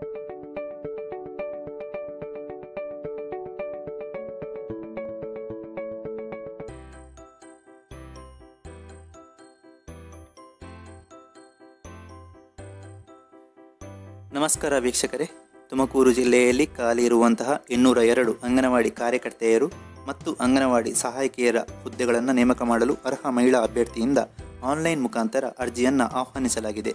ನಮಸ್ಕಾರ ವೀಕ್ಷಕರೇ ತುಮಕೂರು ಜಿಲ್ಲೆಯಲ್ಲಿ ಖಾಲಿ ಇರುವಂತಹ ಇನ್ನೂರ ಎರಡು ಅಂಗನವಾಡಿ ಕಾರ್ಯಕರ್ತೆಯರು ಮತ್ತು ಅಂಗನವಾಡಿ ಸಹಾಯಕಿಯರ ಹುದ್ದೆಗಳನ್ನು ನೇಮಕ ಮಾಡಲು ಅರ್ಹ ಮಹಿಳಾ ಅಭ್ಯರ್ಥಿಯಿಂದ ಆನ್ಲೈನ್ ಮುಖಾಂತರ ಅರ್ಜಿಯನ್ನು ಆಹ್ವಾನಿಸಲಾಗಿದೆ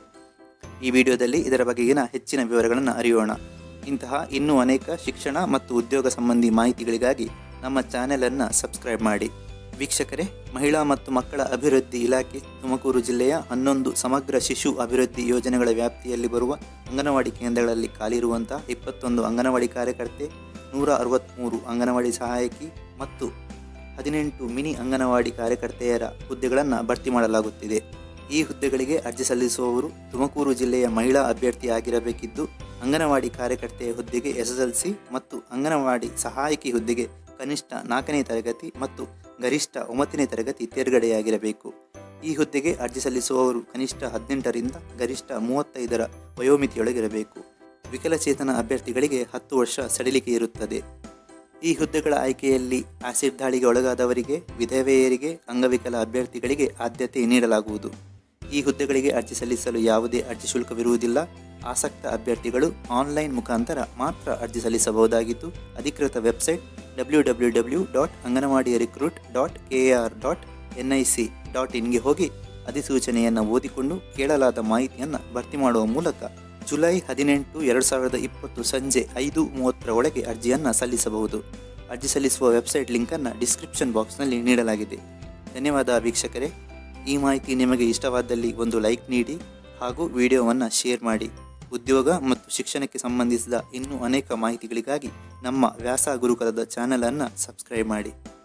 ಈ ವಿಡಿಯೋದಲ್ಲಿ ಇದರ ಬಗೆಗಿನ ಹೆಚ್ಚಿನ ವಿವರಗಳನ್ನು ಅರಿಯೋಣ ಇಂತಹ ಇನ್ನೂ ಅನೇಕ ಶಿಕ್ಷಣ ಮತ್ತು ಉದ್ಯೋಗ ಸಂಬಂಧಿ ಮಾಹಿತಿಗಳಿಗಾಗಿ ನಮ್ಮ ಚಾನೆಲನ್ನು ಸಬ್ಸ್ಕ್ರೈಬ್ ಮಾಡಿ ವೀಕ್ಷಕರೇ ಮಹಿಳಾ ಮತ್ತು ಮಕ್ಕಳ ಅಭಿವೃದ್ಧಿ ಇಲಾಖೆ ತುಮಕೂರು ಜಿಲ್ಲೆಯ ಹನ್ನೊಂದು ಸಮಗ್ರ ಶಿಶು ಅಭಿವೃದ್ಧಿ ಯೋಜನೆಗಳ ವ್ಯಾಪ್ತಿಯಲ್ಲಿ ಬರುವ ಅಂಗನವಾಡಿ ಕೇಂದ್ರಗಳಲ್ಲಿ ಖಾಲಿರುವಂತಹ ಇಪ್ಪತ್ತೊಂದು ಅಂಗನವಾಡಿ ಕಾರ್ಯಕರ್ತೆ ನೂರ ಅರವತ್ತ್ಮೂರು ಅಂಗನವಾಡಿ ಸಹಾಯಕಿ ಮತ್ತು ಹದಿನೆಂಟು ಮಿನಿ ಅಂಗನವಾಡಿ ಕಾರ್ಯಕರ್ತೆಯರ ಹುದ್ದೆಗಳನ್ನು ಭರ್ತಿ ಮಾಡಲಾಗುತ್ತಿದೆ ಈ ಹುದ್ದೆಗಳಿಗೆ ಅರ್ಜಿ ಸಲ್ಲಿಸುವವರು ತುಮಕೂರು ಜಿಲ್ಲೆಯ ಮಹಿಳಾ ಅಭ್ಯರ್ಥಿ ಆಗಿರಬೇಕಿದ್ದು ಅಂಗನವಾಡಿ ಕಾರ್ಯಕರ್ತೆಯ ಹುದ್ದೆಗೆ ಎಸ್ಎಸ್ಎಲ್ಸಿ ಮತ್ತು ಅಂಗನವಾಡಿ ಸಹಾಯಕಿ ಹುದ್ದೆಗೆ ಕನಿಷ್ಠ ನಾಲ್ಕನೇ ತರಗತಿ ಮತ್ತು ಗರಿಷ್ಠ ಒಂಬತ್ತನೇ ತರಗತಿ ತೇರ್ಗಡೆಯಾಗಿರಬೇಕು ಈ ಹುದ್ದೆಗೆ ಅರ್ಜಿ ಸಲ್ಲಿಸುವವರು ಕನಿಷ್ಠ ಹದಿನೆಂಟರಿಂದ ಗರಿಷ್ಠ ಮೂವತ್ತೈದರ ವಯೋಮಿತಿಯೊಳಗಿರಬೇಕು ವಿಕಲಚೇತನ ಅಭ್ಯರ್ಥಿಗಳಿಗೆ ಹತ್ತು ವರ್ಷ ಸಡಿಲಿಕೆ ಇರುತ್ತದೆ ಈ ಹುದ್ದೆಗಳ ಆಯ್ಕೆಯಲ್ಲಿ ಆಸಿಡ್ ದಾಳಿಗೆ ಒಳಗಾದವರಿಗೆ ವಿಧವೆಯರಿಗೆ ಅಂಗವಿಕಲ ಅಭ್ಯರ್ಥಿಗಳಿಗೆ ಆದ್ಯತೆ ನೀಡಲಾಗುವುದು ಈ ಹುದ್ದೆಗಳಿಗೆ ಅರ್ಜಿ ಸಲ್ಲಿಸಲು ಯಾವುದೇ ಅರ್ಜಿ ಶುಲ್ಕವಿರುವುದಿಲ್ಲ ಆಸಕ್ತ ಅಭ್ಯರ್ಥಿಗಳು ಆನ್ಲೈನ್ ಮುಖಾಂತರ ಮಾತ್ರ ಅರ್ಜಿ ಸಲ್ಲಿಸಬಹುದಾಗಿದ್ದು ಅಧಿಕೃತ website W W W dot anganwadi recruit dot K R dot N I C dot ಇನ್ಗೆ ಹೋಗಿ ಅಧಿಸೂಚನೆಯನ್ನು ಓದಿಕೊಂಡು ಕೇಳಲಾದ ಮಾಹಿತಿಯನ್ನು ಭರ್ತಿ ಮಾಡುವ ಮೂಲಕ ಜುಲೈ ಹದಿನೆಂಟು ಎರಡು ಸಾವಿರದ ಇಪ್ಪತ್ತು ಸಂಜೆ ಐದು ಮೂವತ್ತರ ಒಳಗೆ ಅರ್ಜಿಯನ್ನು ಸಲ್ಲಿಸಬಹುದು ಅರ್ಜಿ ಸಲ್ಲಿಸುವ ವೆಬ್ಸೈಟ್ ಲಿಂಕನ್ನು ಡಿಸ್ಕ್ರಿಪ್ಷನ್ ಬಾಕ್ಸ್ನಲ್ಲಿ ನೀಡಲಾಗಿದೆ ಧನ್ಯವಾದ ವೀಕ್ಷಕರೇ ಈ ಮಾಹಿತಿ ನಿಮಗೆ ಇಷ್ಟವಾದಲ್ಲಿ ಒಂದು ಲೈಕ್ ನೀಡಿ ಹಾಗೂ ವಿಡಿಯೋವನ್ನು ಶೇರ್ ಮಾಡಿ ಉದ್ಯೋಗ ಮತ್ತು ಶಿಕ್ಷಣಕ್ಕೆ ಸಂಬಂಧಿಸಿದ ಇನ್ನೂ ಅನೇಕ ಮಾಹಿತಿಗಳಿಗಾಗಿ ನಮ್ಮ ವ್ಯಾಸ ಗುರುಕುಲದ ಚಾನಲನ್ನು ಸಬ್ಸ್ಕ್ರೈಬ್ ಮಾಡಿ